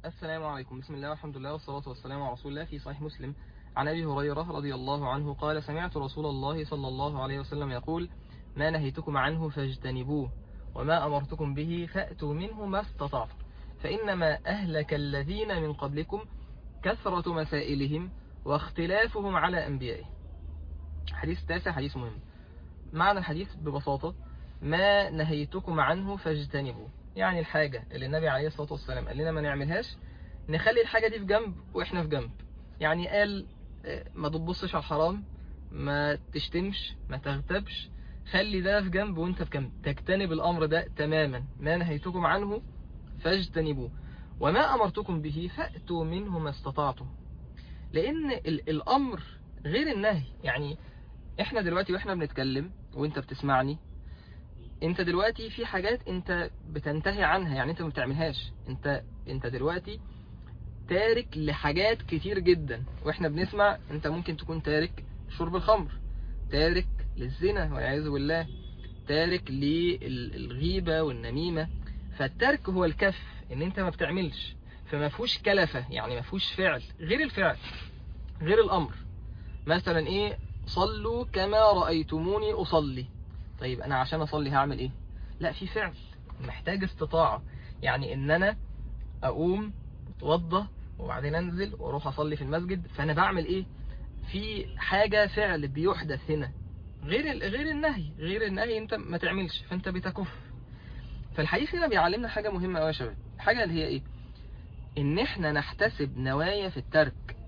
السلام عليكم بسم الله والحمد لله والصلاة والسلام على رسول الله في صحيح مسلم عن أبي هريرة رضي الله عنه قال سمعت رسول الله صلى الله عليه وسلم يقول ما نهيتكم عنه فاجتنبوه وما أمرتكم به فأتوا منه ما استطعتم فإنما أهلك الذين من قبلكم كثرة مسائلهم واختلافهم على أنبيائهم حديث تاسع حديث مهم معنى الحديث ببساطة ما نهيتكم عنه فاجتنبوه يعني الحاجة اللي النبي عليه الصلاة والسلام قال لنا ما نعملهاش نخلي الحاجة دي في جنب وإحنا في جنب يعني قال ما تبصش على الحرام ما تشتمش ما تغتبش خلي ده في جنب وانت في جنب تجتنب الأمر ده تماما ما نهيتكم عنه فاجتنبوه وما أمرتكم به فأتوا منه ما استطعتم لأن الأمر غير النهي يعني احنا دلوقتي واحنا بنتكلم وانت بتسمعني انت دلوقتي في حاجات انت بتنتهي عنها يعني انت ما بتعملهاش انت انت دلوقتي تارك لحاجات كتير جدا واحنا بنسمع انت ممكن تكون تارك شرب الخمر تارك للزنا والعياذ بالله تارك للغيبة والنميمة فالترك هو الكف ان انت ما بتعملش فما فيهوش كلفة يعني ما فيهوش فعل غير الفعل غير الامر مثلا ايه صلوا كما رأيتموني اصلي طيب انا عشان اصلي هعمل ايه لا في فعل محتاج استطاعة يعني ان انا اقوم اتوضى وبعدين انزل واروح اصلي في المسجد فانا بعمل ايه في حاجة فعل بيحدث هنا غير غير النهي غير النهي انت ما تعملش فانت بتكف فالحديث هنا بيعلمنا حاجة مهمة قوي يا شباب الحاجة اللي هي ايه ان احنا نحتسب نوايا في الترك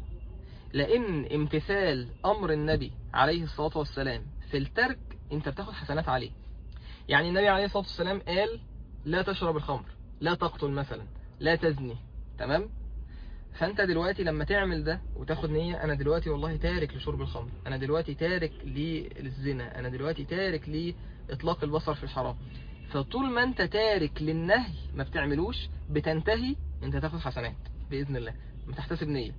لان امتثال امر النبي عليه الصلاة والسلام في الترك انت بتاخد حسنات عليه يعني النبي عليه الصلاة والسلام قال لا تشرب الخمر لا تقتل مثلا لا تزني تمام فانت دلوقتي لما تعمل ده وتاخد نية انا دلوقتي والله تارك لشرب الخمر انا دلوقتي تارك للزنا انا دلوقتي تارك لاطلاق البصر في الحرام فطول ما انت تارك للنهي ما بتعملوش بتنتهي انت تاخد حسنات بإذن الله بتحتسب نية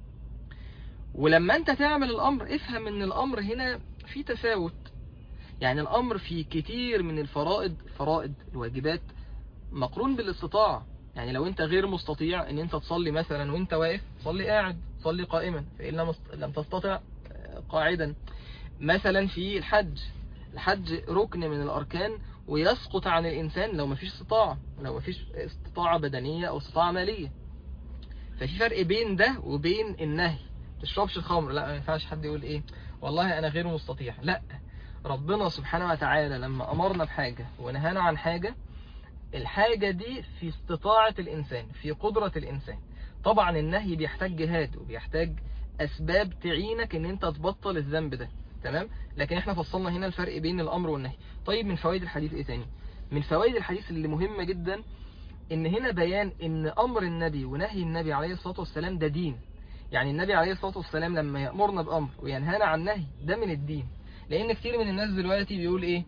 ولما انت تعمل الامر افهم ان الامر هنا في تفاوت يعني الامر في كتير من الفرائض فرائض الواجبات مقرون بالاستطاعة يعني لو انت غير مستطيع ان انت تصلي مثلا وانت واقف صلي قاعد صلي قائما فإن لم تستطع قاعدا مثلا في الحج الحج ركن من الاركان ويسقط عن الانسان لو مفيش استطاعة لو مفيش استطاعة بدنية او استطاعة مالية ففي فرق بين ده وبين النهي تشربش الخمر لا ما ينفعش حد يقول ايه والله انا غير مستطيع لا ربنا سبحانه وتعالى لما امرنا بحاجة ونهانا عن حاجة الحاجة دي في استطاعة الإنسان في قدرة الإنسان طبعا النهي بيحتاج جهاد وبيحتاج أسباب تعينك ان انت تبطل الذنب ده تمام لكن احنا فصلنا هنا الفرق بين الأمر والنهي طيب من فوائد الحديث ايه تاني من فوائد الحديث اللي مهمة جدا ان هنا بيان ان أمر النبي ونهي النبي عليه الصلاة والسلام ده دين يعني النبي عليه الصلاة والسلام لما يأمرنا بأمر وينهانا عن نهي ده من الدين لأن كتير من الناس دلوقتي بيقول ايه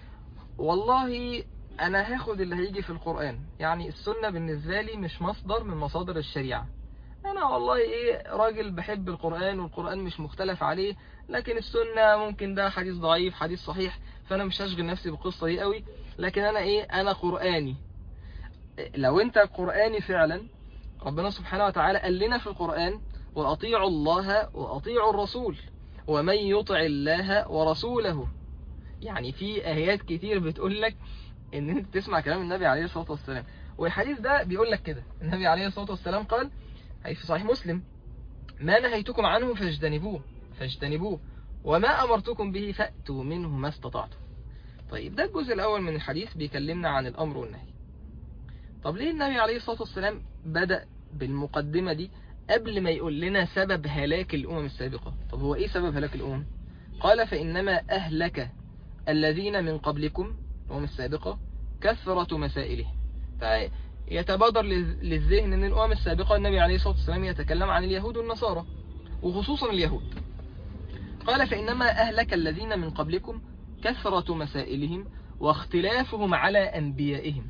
والله انا هاخد اللي هيجي في القرآن يعني السنة بالنسبة لي مش مصدر من مصادر الشريعة انا والله ايه راجل بحب القرآن والقرآن مش مختلف عليه لكن السنة ممكن ده حديث ضعيف حديث صحيح فانا مش هشغل نفسي بالقصة دي قوي لكن انا ايه انا قرآني لو انت قرآني فعلا ربنا سبحانه وتعالى قال لنا في القرآن وأطيعوا الله وأطيعوا الرسول ومن يطع الله ورسوله يعني في آيات كتير بتقول لك ان انت تسمع كلام النبي عليه الصلاة والسلام والحديث ده بيقول لك كده النبي عليه الصلاة والسلام قال أي في صحيح مسلم ما نهيتكم عنه فاجتنبوه فاجتنبوه وما أمرتكم به فأتوا منه ما استطعتم طيب ده الجزء الأول من الحديث بيكلمنا عن الأمر والنهي طب ليه النبي عليه الصلاة والسلام بدأ بالمقدمة دي قبل ما يقول لنا سبب هلاك الأمم السابقة طب هو إيه سبب هلاك الأمم قال فإنما أهلك الذين من قبلكم الأمم السابقة كثرة مسائله فيتبادر للذهن أن الأمم السابقة النبي عليه الصلاة والسلام يتكلم عن اليهود والنصارى وخصوصا اليهود قال فإنما أهلك الذين من قبلكم كثرة مسائلهم واختلافهم على أنبيائهم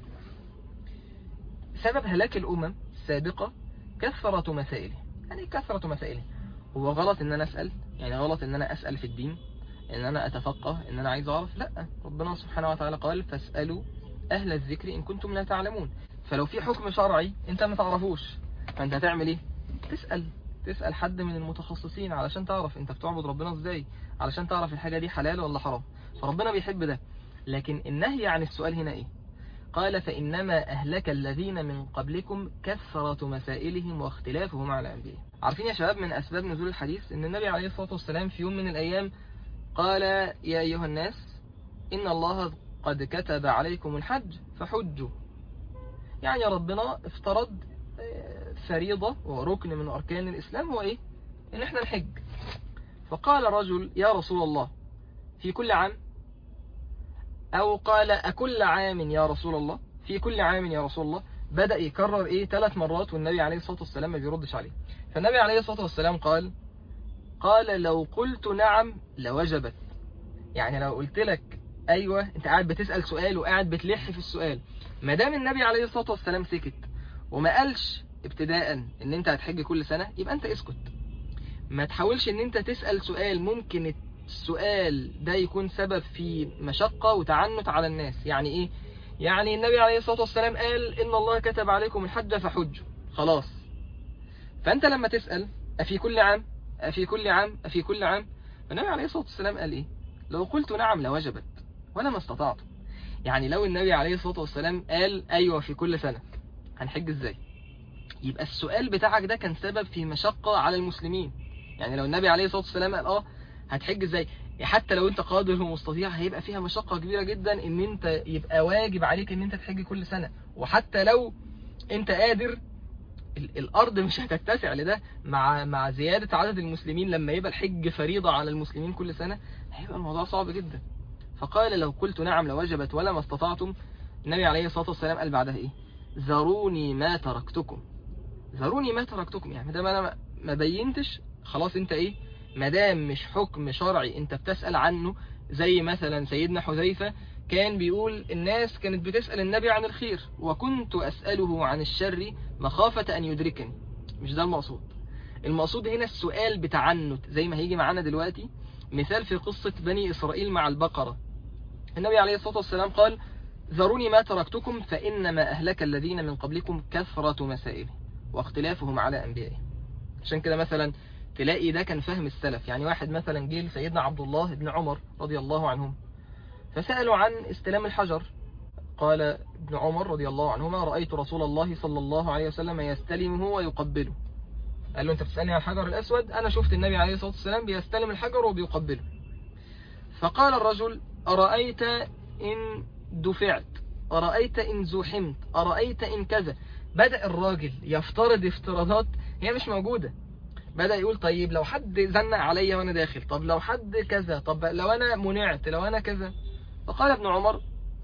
سبب هلاك الأمم السابقة كثرة مسائله يعني كثرة مسائله هو غلط ان انا اسأل يعني غلط ان انا اسأل في الدين ان انا اتفقه ان انا عايز اعرف لا ربنا سبحانه وتعالى قال فاسألوا اهل الذكر ان كنتم لا تعلمون فلو في حكم شرعي انت ما تعرفوش فانت هتعمل ايه تسأل تسأل حد من المتخصصين علشان تعرف انت بتعبد ربنا ازاي علشان تعرف الحاجة دي حلال ولا حرام فربنا بيحب ده لكن النهي عن السؤال هنا ايه قال فإنما أهلك الذين من قبلكم كثرة مسائلهم واختلافهم على أنبياء عارفين يا شباب من أسباب نزول الحديث إن النبي عليه الصلاة والسلام في يوم من الأيام قال يا أيها الناس إن الله قد كتب عليكم الحج فحجوا يعني ربنا افترض فريضة وركن من أركان الإسلام هو إيه إن إحنا نحج فقال رجل يا رسول الله في كل عام أو قال أكل عام يا رسول الله في كل عام يا رسول الله بدأ يكرر إيه ثلاث مرات والنبي عليه الصلاة والسلام ما بيردش عليه فالنبي عليه الصلاة والسلام قال قال لو قلت نعم لوجبت يعني لو قلت لك أيوة أنت قاعد بتسأل سؤال وقاعد بتلح في السؤال ما دام النبي عليه الصلاة والسلام سكت وما قالش ابتداء ان انت هتحج كل سنة يبقى انت اسكت ما تحاولش ان انت تسأل سؤال ممكن السؤال ده يكون سبب في مشقة وتعنت على الناس يعني ايه يعني النبي عليه الصلاة والسلام قال ان الله كتب عليكم الحج فحجوا خلاص فانت لما تسأل افي كل عام افي كل عام افي كل عام النبي عليه الصلاة والسلام قال ايه لو قلت نعم لوجبت ولا ما استطعت يعني لو النبي عليه الصلاة والسلام قال ايوه في كل سنة هنحج ازاي يبقى السؤال بتاعك ده كان سبب في مشقة على المسلمين يعني لو النبي عليه الصلاة والسلام قال اه هتحج ازاي حتى لو انت قادر ومستطيع هيبقى فيها مشقة كبيرة جدا ان انت يبقى واجب عليك ان انت تحج كل سنة وحتى لو انت قادر الارض مش هتتسع لده مع مع زيادة عدد المسلمين لما يبقى الحج فريضة على المسلمين كل سنة هيبقى الموضوع صعب جدا فقال لو قلت نعم لوجبت ولا ما استطعتم النبي عليه الصلاة والسلام قال بعدها ايه ذروني ما تركتكم ذروني ما تركتكم يعني ما انا ما بينتش خلاص انت ايه ما دام مش حكم شرعي انت بتسأل عنه زي مثلا سيدنا حذيفة كان بيقول الناس كانت بتسأل النبي عن الخير وكنت أسأله عن الشر مخافة أن يدركني مش ده المقصود المقصود هنا السؤال بتعنت زي ما هيجي معانا دلوقتي مثال في قصة بني إسرائيل مع البقرة النبي عليه الصلاة والسلام قال ذروني ما تركتكم فإنما أهلك الذين من قبلكم كثرة مسائل واختلافهم على أنبيائهم عشان كده مثلا تلاقي ده كان فهم السلف يعني واحد مثلا جيل سيدنا عبد الله بن عمر رضي الله عنهم فسألوا عن استلام الحجر قال ابن عمر رضي الله عنهما رأيت رسول الله صلى الله عليه وسلم يستلمه ويقبله قال له انت بتسألني عن الحجر الأسود أنا شفت النبي عليه الصلاة والسلام بيستلم الحجر وبيقبله فقال الرجل أرأيت إن دفعت أرأيت إن زحمت أرأيت إن كذا بدأ الراجل يفترض افتراضات هي مش موجودة بدأ يقول طيب لو حد زنق عليا وانا داخل طب لو حد كذا طب لو انا منعت لو انا كذا فقال ابن عمر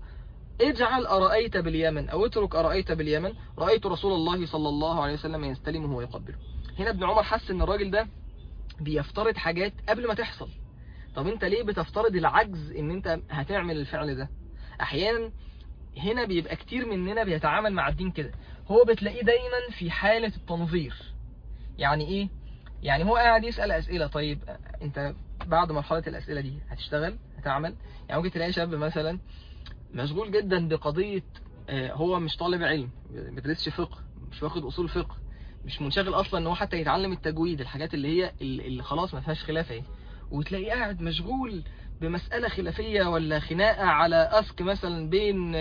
اجعل أرأيت باليمن أو اترك أرأيت باليمن رأيت رسول الله صلى الله عليه وسلم يستلمه ويقبله هنا ابن عمر حس ان الراجل ده بيفترض حاجات قبل ما تحصل طب انت ليه بتفترض العجز ان انت هتعمل الفعل ده احيانا هنا بيبقى كتير مننا بيتعامل مع الدين كده هو بتلاقيه دايما في حالة التنظير يعني ايه يعني هو قاعد يسأل اسئلة طيب انت بعد مرحلة الاسئلة دي هتشتغل هتعمل يعني ممكن تلاقي شاب مثلا مشغول جدا بقضية هو مش طالب علم ما بيدرسش فقه مش واخد اصول فقه مش منشغل اصلا ان هو حتى يتعلم التجويد الحاجات اللي هي اللي خلاص ما فيهاش خلاف اهي وتلاقيه قاعد مشغول بمسألة خلافية ولا خناقة على أسك مثلا بين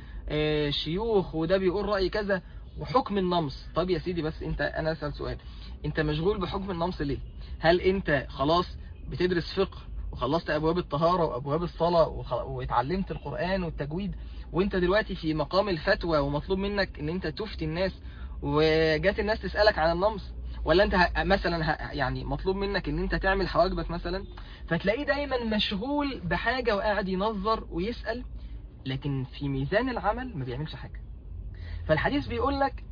شيوخ وده بيقول رأي كذا وحكم النمص طب يا سيدي بس انت انا اسأل سؤال انت مشغول بحكم النمص ليه هل انت خلاص بتدرس فقه وخلصت ابواب الطهارة وابواب الصلاة واتعلمت القرآن والتجويد وانت دلوقتي في مقام الفتوى ومطلوب منك ان انت تفتي الناس وجات الناس تسألك عن النمص ولا انت مثلا يعني مطلوب منك ان انت تعمل حواجبك مثلا فتلاقيه دايما مشغول بحاجة وقاعد ينظر ويسأل لكن في ميزان العمل ما بيعملش حاجة فالحديث بيقول لك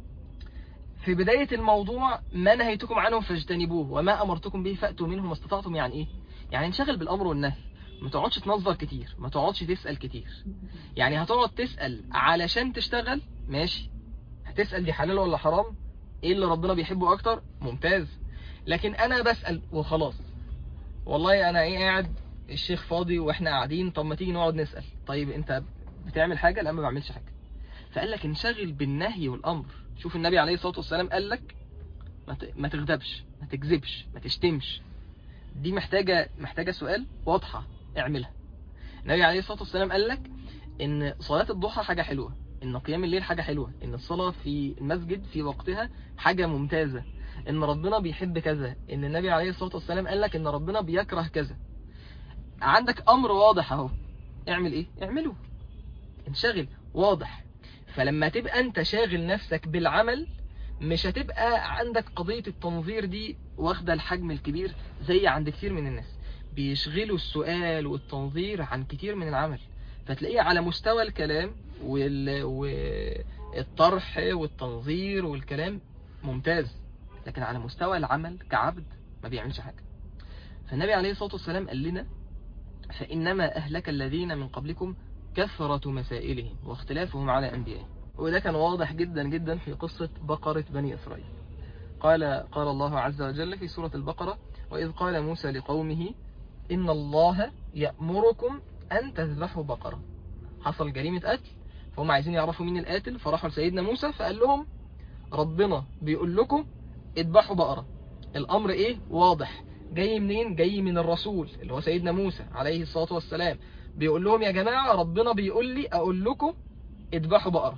في بداية الموضوع ما نهيتكم عنه فاجتنبوه وما أمرتكم به فأتوا منه ما استطعتم يعني إيه يعني انشغل بالأمر والنهي ما تقعدش تنظر كتير ما تقعدش تسأل كتير يعني هتقعد تسأل علشان تشتغل ماشي هتسأل دي حلال ولا حرام ايه اللي ربنا بيحبه اكتر ممتاز لكن انا بسأل وخلاص والله انا ايه قاعد الشيخ فاضي واحنا قاعدين طب ما تيجي نقعد نسأل طيب انت بتعمل حاجة لا ما بعملش حاجة فقال لك انشغل بالنهي والامر شوف النبي عليه الصلاة والسلام قال لك ما ت- ما تغضبش ما تكذبش ما تشتمش دي محتاجة محتاجة سؤال واضحة اعملها النبي عليه الصلاة والسلام قال لك ان صلاة الضحى حاجة حلوة ان قيام الليل حاجة حلوة ان الصلاة في المسجد في وقتها حاجة ممتازة ان ربنا بيحب كذا ان النبي عليه الصلاة والسلام قال لك ان ربنا بيكره كذا عندك امر واضح اهو اعمل ايه اعمله انشغل واضح فلما تبقى انت شاغل نفسك بالعمل مش هتبقى عندك قضية التنظير دي واخدة الحجم الكبير زي عند كتير من الناس بيشغلوا السؤال والتنظير عن كتير من العمل فتلاقيه على مستوى الكلام وال... والطرح والتنظير والكلام ممتاز لكن على مستوى العمل كعبد ما بيعملش حاجة فالنبي عليه الصلاة والسلام قال لنا فإنما أهلك الذين من قبلكم كثرة مسائلهم واختلافهم على أنبيائهم وده كان واضح جدا جدا في قصة بقرة بني إسرائيل قال قال الله عز وجل في سورة البقرة وإذ قال موسى لقومه إن الله يأمركم أن تذبحوا بقرة حصل جريمة قتل فهم عايزين يعرفوا مين القاتل فراحوا لسيدنا موسى فقال لهم ربنا بيقول لكم اذبحوا بقرة الأمر إيه واضح جاي منين جاي من الرسول اللي هو سيدنا موسى عليه الصلاة والسلام بيقول لهم يا جماعة ربنا بيقول لي أقول لكم اذبحوا بقرة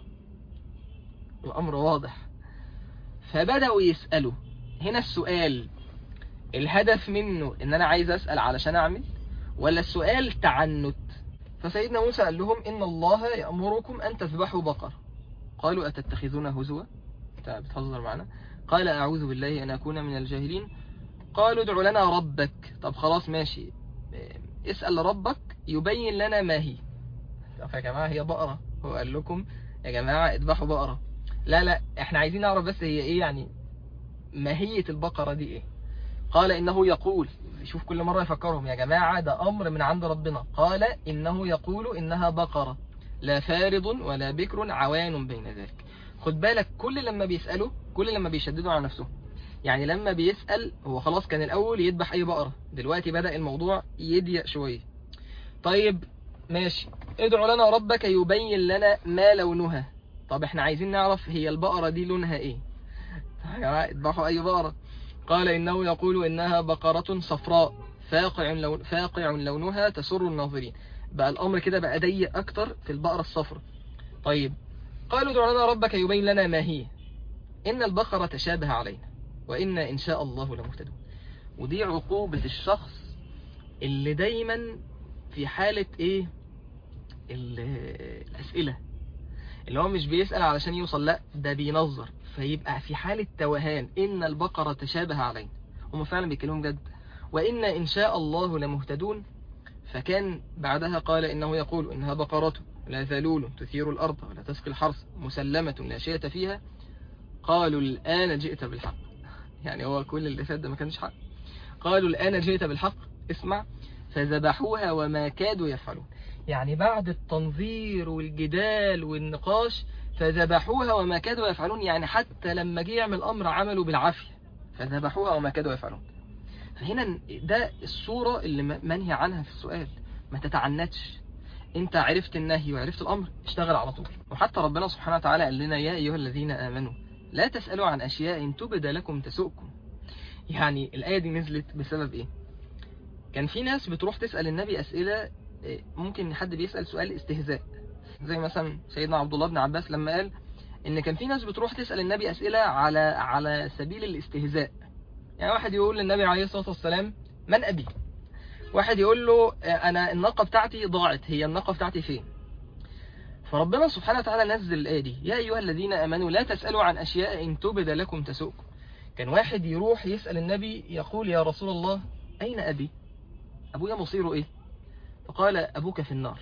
الأمر واضح فبدأوا يسألوا هنا السؤال الهدف منه ان انا عايز اسأل علشان اعمل ولا السؤال تعنت فسيدنا موسى قال لهم ان الله يأمركم ان تذبحوا بقر قالوا اتتخذون هزوا انت بتهزر معنا قال اعوذ بالله ان اكون من الجاهلين قالوا ادع لنا ربك طب خلاص ماشي اسأل ربك يبين لنا ما هي طب يا جماعة هي بقرة هو قال لكم يا جماعة اذبحوا بقرة لا لا احنا عايزين نعرف بس هي ايه يعني ماهية البقرة دي ايه قال إنه يقول شوف كل مرة يفكرهم يا جماعة ده أمر من عند ربنا قال إنه يقول إنها بقرة لا فارض ولا بكر عوان بين ذلك خد بالك كل لما بيسألوا كل لما بيشددوا على نفسهم يعني لما بيسأل هو خلاص كان الأول يذبح أي بقرة دلوقتي بدأ الموضوع يضيق شوية طيب ماشي ادعو لنا ربك يبين لنا ما لونها طب احنا عايزين نعرف هي البقرة دي لونها ايه يا جماعة اذبحوا أي بقرة قال إنه يقول إنها بقرة صفراء فاقع, لون فاقع لونها تسر الناظرين بقى الأمر كده بقى ضيق أكتر في البقرة الصفراء طيب قالوا ادع لنا ربك يبين لنا ما هي إن البقرة تشابه علينا وإن إن شاء الله لمهتدون ودي عقوبة الشخص اللي دايما في حالة إيه الأسئلة اللي هو مش بيسأل علشان يوصل لا ده بينظر فيبقى في حالة توهان إن البقرة تشابه علينا هم فعلا بيتكلموا جد وإن إن شاء الله لمهتدون فكان بعدها قال إنه يقول إنها بقرة لا ذلول تثير الأرض ولا تسقي الحرث مسلمة لا شيء فيها قالوا الآن جئت بالحق يعني هو كل اللي فات ده ما كانش حق قالوا الآن جئت بالحق اسمع فذبحوها وما كادوا يفعلون يعني بعد التنظير والجدال والنقاش فذبحوها وما كادوا يفعلون يعني حتى لما جه يعمل أمر عملوا بالعافية فذبحوها وما كادوا يفعلون فهنا ده الصورة اللي منهي عنها في السؤال ما تتعنتش انت عرفت النهي وعرفت الأمر اشتغل على طول وحتى ربنا سبحانه وتعالى قال لنا يا أيها الذين آمنوا لا تسألوا عن أشياء تبد لكم تسؤكم يعني الآية دي نزلت بسبب إيه كان في ناس بتروح تسأل النبي أسئلة ممكن حد بيسأل سؤال استهزاء زي مثلا سيدنا عبد الله بن عباس لما قال ان كان في ناس بتروح تسأل النبي أسئلة على على سبيل الاستهزاء يعني واحد يقول للنبي عليه الصلاة والسلام من أبي واحد يقول له أنا الناقة بتاعتي ضاعت هي الناقة بتاعتي فين فربنا سبحانه وتعالى نزل الآية دي يا أيها الذين أمنوا لا تسألوا عن أشياء إن تبد لكم تسؤكم كان واحد يروح يسأل النبي يقول يا رسول الله أين أبي أبويا مصيره إيه فقال أبوك في النار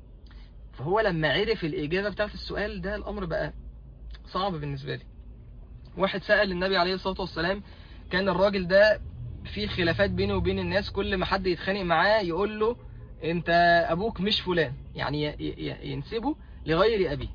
فهو لما عرف الإجابة بتاعت السؤال ده الأمر بقى صعب بالنسبة لي واحد سأل النبي عليه الصلاة والسلام كان الراجل ده في خلافات بينه وبين الناس كل ما حد يتخانق معاه يقول له انت ابوك مش فلان يعني ينسبه لغير ابيه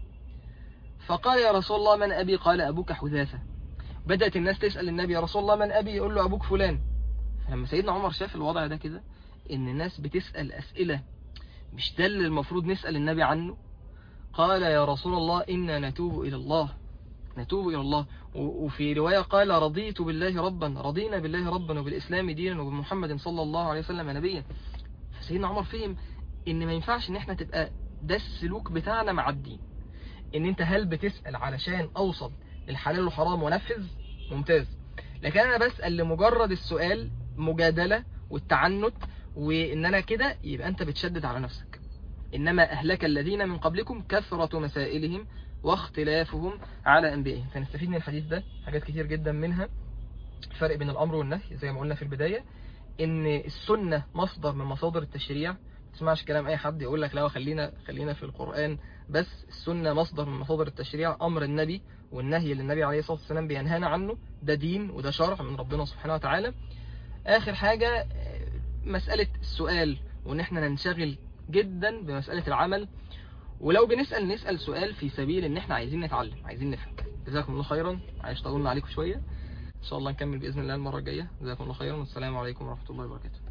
فقال يا رسول الله من ابي قال ابوك حذافة بدأت الناس تسأل النبي يا رسول الله من ابي يقول له ابوك فلان فلما سيدنا عمر شاف الوضع ده كده ان الناس بتسأل اسئلة مش ده اللي المفروض نسأل النبي عنه قال يا رسول الله إنا نتوب إلى الله نتوب إلى الله و- وفي رواية قال رضيت بالله ربا رضينا بالله ربا وبالإسلام دينا وبمحمد صلى الله عليه وسلم نبيا فسيدنا عمر فهم ان ما ينفعش ان احنا تبقى ده السلوك بتاعنا مع الدين ان انت هل بتسأل علشان اوصل للحلال والحرام ونفذ ممتاز لكن انا بسأل لمجرد السؤال مجادلة والتعنت وان انا كده يبقى انت بتشدد على نفسك انما اهلك الذين من قبلكم كثرة مسائلهم واختلافهم على انبيائهم فنستفيد من الحديث ده حاجات كتير جدا منها الفرق بين الامر والنهي زي ما قلنا في البداية ان السنة مصدر من مصادر التشريع ما تسمعش كلام اي حد يقول لك لا خلينا خلينا في القرآن بس السنة مصدر من مصادر التشريع امر النبي والنهي اللي النبي عليه الصلاة والسلام بينهانا عنه ده دين وده شرع من ربنا سبحانه وتعالى اخر حاجة آه، مسألة السؤال وان احنا ننشغل جدا بمسألة العمل ولو بنسأل نسأل سؤال في سبيل ان احنا عايزين نتعلم عايزين نفهم جزاكم الله خيرا عايش طولنا عليكم شوية ان شاء الله نكمل بإذن الله المرة الجاية جزاكم الله خيرا والسلام عليكم ورحمة الله وبركاته